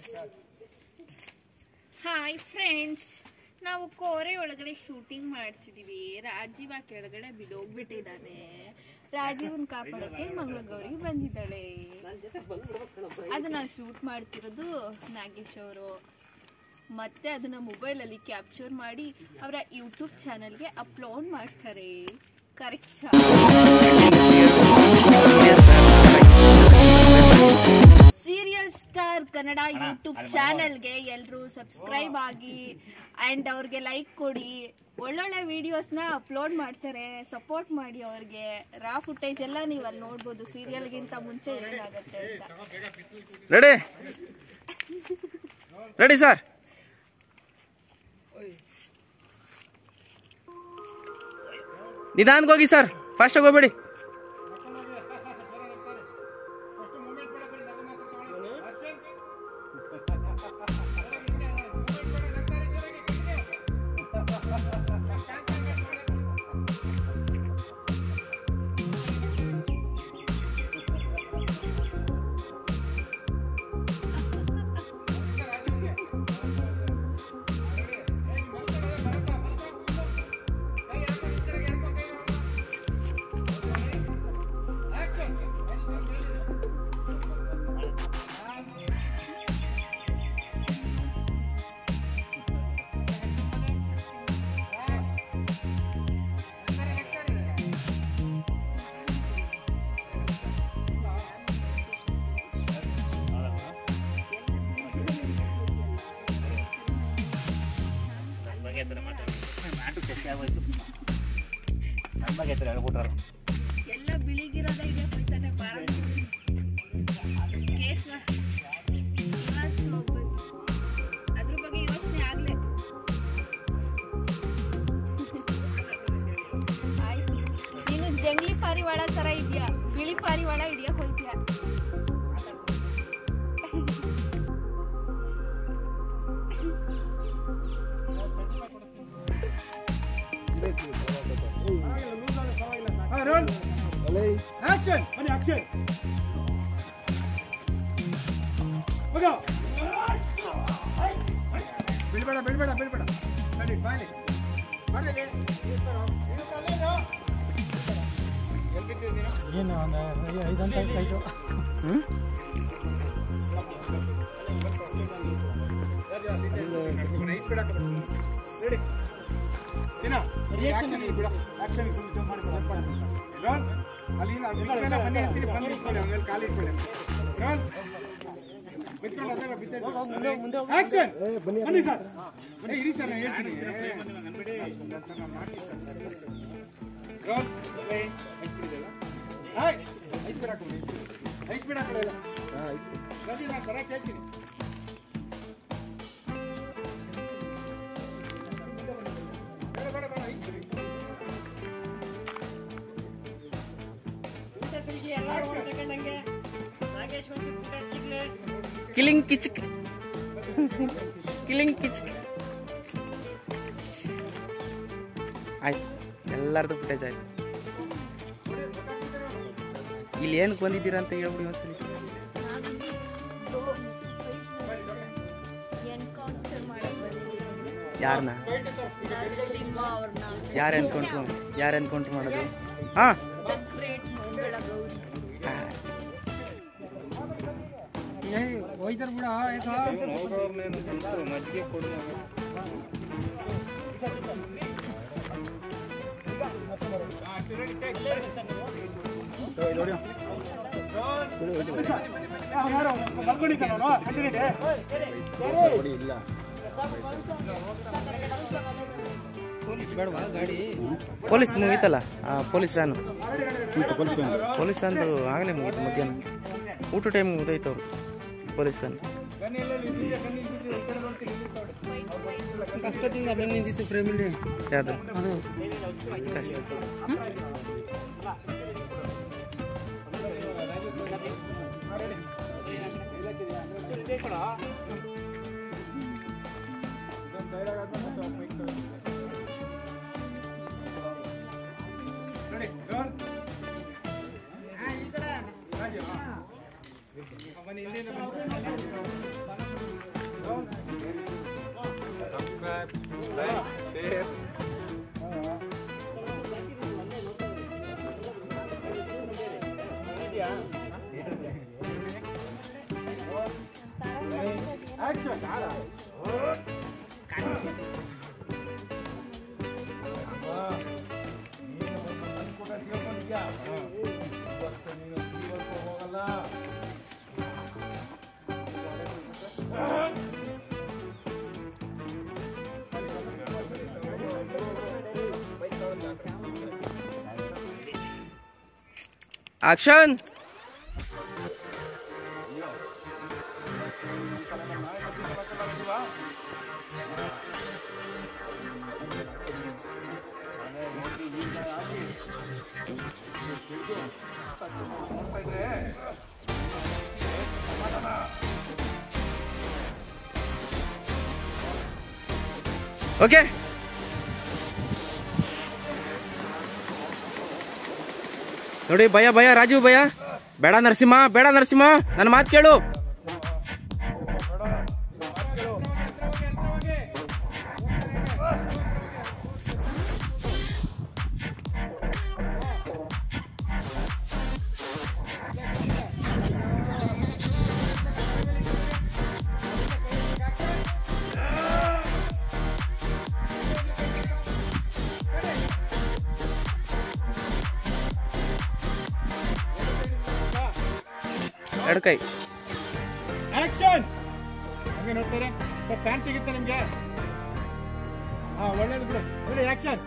hi friends ನಾವು ಕೋರೆ ಒಳಗಡೆ shooting ಮಾಡ್ತಿದೀವಿ ರಾಜೀವ ಕೆಳಗಡೆ ಬಿದ್ದೋಗ್ಬಿಟ್ಟಿದ್ದಾನೆ ರಾಜೀವನ್ ಕಾಪಾಡಕ್ಕೆ ಮಂಗಳಗೌರಿ ಬಂದಿದ್ದಾಳೆ ಅದನ್ನ ಶೂಟ್ ಮಾಡ್ತಿರೋದು ನಾಗೇಶ್ ಅವರು ಮತ್ತೆ ಅದನ್ನ ಮೊಬೈಲ್ ಅಲ್ಲಿ ಕ್ಯಾಪ್ಚರ್ ಮಾಡಿ ಅವರ ಯೂಟ್ಯೂಬ್ ಚಾನೆಲ್ಗೆ ಅಪ್ಲೋಡ್ ಮಾಡ್ತಾರೆ correct serial star Kannada YouTube ಚಾನೆಲ್ಗೆ ಎಲ್ಲರೂ ಸಬ್ಸ್ಕ್ರೈಬ್ ಆಗಿ ಅಂಡ್ ಅವ್ರಿಗೆ ಲೈಕ್ ಕೊಡಿ ಒಳ್ಳೊಳ್ಳೆ ವಿಡಿಯೋಸ್ನ ಅಪ್ಲೋಡ್ ಮಾಡ್ತಾರೆ ಸಪೋರ್ಟ್ ಮಾಡಿ ಅವ್ರಿಗೆ ರಾ ಫುಟೇಜ್ ಎಲ್ಲ ನೀವು ಅಲ್ಲಿ ನೋಡ್ಬೋದು ಸೀರಿಯಲ್ಗಿಂತ ಮುಂಚೆ ಏನಾಗುತ್ತೆ ಅಂತ ರೆಡಿ ರೆಡಿ ಸರ್ ನಿಧಾನಕ್ಕೆ ಹೋಗಿ ಸರ್ ಫಾಸ್ಟಾಗಿ ಹೋಗ್ಬೇಡಿ ಎಲ್ಲ ಬಿಳಿಗಿರೋದ ಇದೆ ಹೋಯ್ತಾನೆ ಬಾರ ಕೇಸ್ ಅದ್ರ ಬಗ್ಗೆ ಯೋಚನೆ ಆಗ್ಲೇ ಆಯ್ತು ನೀನು ಜಂಗ್ಲಿ ಪಾರಿವಾಳ ತರ ಇದೆಯಾ ಬಿಳಿ ಪಾರಿವಾಳ ಹಿಡಿಯಕ್ ಹೋಯ್ತೀಯ ರೋಲ್ ಆಕ್ಷನ್ ಬನ್ನಿ ಆಕ್ಷನ್ ಹೋಗೋ ಬಿಡ್ಬೇಡ ಬಿಡ್ಬೇಡ ಬಿಡ್ಬೇಡ ನಡಿ ಬಾಯ್ಲಿ ಬರ್ರಿ ಎಲ್ಲಿ ಬಿದ್ದಿದ್ದೀರಾ ಏನು ಒಂದು ಐದು ಅಂತ ಆಯ್ತು ಹ್ಞೂ ನೈಟ್ ಬಿಡಕ್ಕೆ ರೆಡಿ ಚಿನ್ನ ಆಕ್ಷನ್ ಬಿಡ ಆಕ್ಷನ್ ಸುಮ್ಮನೆ ಜಂಪ್ ಮಾಡಿ ಸ್ವಲ್ಪ ರೋಲ್ ಅಲ್ಲಿಂದ ಬಿದ್ಮೇಲೆ ಬನ್ನಿ ಅಂತೀನಿ ಬಂದು ನಿಂತ್ಕೊಳ್ಳಿ ಆಮೇಲೆ ಕಾಲು ಇಟ್ಕೊಳ್ಳಿ ರೋಲ್ ಬಿದ್ಕೊಂಡು ಅದೆಲ್ಲ ಬಿದ್ದ ಆಕ್ಷನ್ ಬನ್ನಿ ಸರ್ ಬನ್ನಿ ಇರಿ ಸರ್ ನಾನು ಹೇಳ್ತೀನಿ ರೋಲ್ ಐಸ್ ಕ್ರೀಮ್ ಇದೆಯಲ್ಲ ಹಾಯ್ ಐಸ್ ಕ್ರೀಮ್ ಹಾಕೊಳ್ಳಿ ಐಸ್ ಕ್ರೀಮ್ ಹಾಕೊಳ್ಳಿ ರವಿ ನಾನು ಬರಕ್ಕೆ ಹೇಳ್ತೀನಿ ಬೇಡ ಬೇಡ ಬೇಡ ಐಸ್ ಕ್ರೀಮ್ ಕಿಲಿಂಗ್ ಕಿಚಕ್ ಕಿಲಿಂಗ್ ಕಿಚಕ್ ಆಯ್ತು ಎಲ್ಲರದು ಫುಟೇಜ್ ಆಯ್ತು ಇಲ್ಲಿ ಏನಕ್ಕೆ ಬಂದಿದ್ದೀರಾ ಅಂತ ಹೇಳ್ಬಿಡಿ ಒಂದ್ಸಲಿ ಎನ್ಕೌಂಟರ್ ಮಾಡಕ್ ಬಂದಿದ್ದೀವಿ ಯಾರನ್ನ ನರಸಿಂಹ ಅವ್ರನ್ನ ಯಾರು ಎನ್ಕೌಂಟ್ರು ಯಾರು ಎನ್ಕೌಂಟ್ರು ಮಾಡೋದು ಹಾಂ ಗ್ರೇಟ್ ಮಂಗಳ ಗೌರಿ ಹೋಯ್ತಾರ ಬಿಡ ಬೇಡವಾ ಗಾಡಿ ಪೊಲೀಸ್ ಮುಗೀತಲ್ಲ ಹಾಂ ಪೊಲೀಸ್ ವ್ಯಾನು ಪೊಲೀಸ್ ವ್ಯಾನ್ದು ಆಗಲೇ ಮುಗೀತು ಮಧ್ಯಾಹ್ನ ಊಟ ಟೈಮ್ ಮುಗಿದೈತೆ ಅವ್ರದ್ದು ಪೊಲೀಸ್ ವ್ಯಾನ್ ಕಷ್ಟದಿಂದ ಬೆನ್ನು ನಿಂತಿತ್ತು ಫ್ರೇಮಲ್ಲಿ ಯಾವುದು ಅದು ಕಷ್ಟ ನೋಡಿ ರೋಲ್ ಬನ್ನಿ ಇಲ್ಲಿಂದ ಬನ್ನಿ ಆಕ್ಷನ್ ಆಕ್ಷನ್ ಓಕೆ ನೋಡಿ ಭಯ ಭಯ ರಾಜೀವ್ ಭಯ ಬೇಡ ನರಸಿಂಹ ಬೇಡ ನರಸಿಂಹ ನನ್ನ ಮಾತು ಕೇಳು ಎರಡು ಕೈ ಆಕ್ಷನ್ ಹಂಗೆ ನೋಡ್ತಾರೆ ಸರ್ ಪ್ಯಾನ್ ಸಿಗುತ್ತೆ ನಿಮ್ಗೆ ಹಾ ಒಳ್ಳೇದು ಬಿಡು ಬಿಡಿ ಆಕ್ಷನ್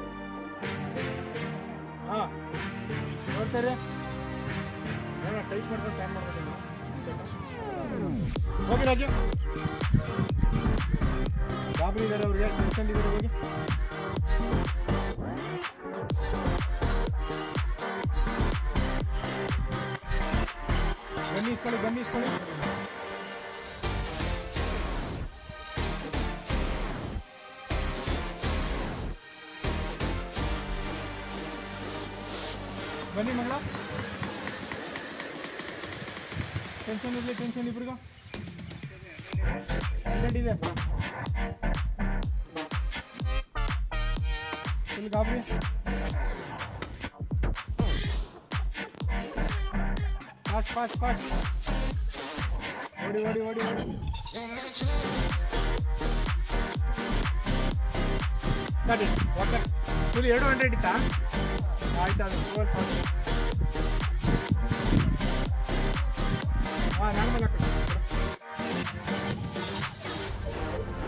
ಹಾ ನೋಡ್ತಾರೆ ಏನೋ ಟೈಪ್ ಮಾಡ್ಕೊಂಡು ಪ್ಯಾನ್ ಮಾಡ್ಬೇಕು ಹೋಗಿ ರಾಜು ಗಾಬರಿ ಇದ್ದಾರೆ ಅವ್ರಿಗೆ ಟೆನ್ಷನ್ ಇದ್ದಾರೆ ಹೋಗಿ ಬನ್ನಿ ಇಸ್ಕೊಳ್ಳಿ ಬನ್ನಿ ಇಸ್ಕೊಳ್ಳಿ ಬನ್ನಿ ಮಗಳ ಟೆನ್ಷನ್ ಇರಲಿ ಟೆನ್ಷನ್ ಇಬ್ರಿಗೂ ಕಂಟೆಂಟ್ ಇದೆ ಫುಲ್ ಗಾಬರಿ ಫಾಸ್ಟ್ ಫಾಸ್ಟ್ ಫಾಸ್ಟ್ ಓಡಿ ಓಡಿ ಓಡಿ ಓಡಿ ಸರಿ ಓಕೆ ಫುಲ್ ಎರಡು ಹಂಡ್ರೆಡ್ ಇತ್ತಾ ಆಯ್ತು ಅದು ಫುಲ್ ಹಾಂ ನಾನು ಮೇಲೆ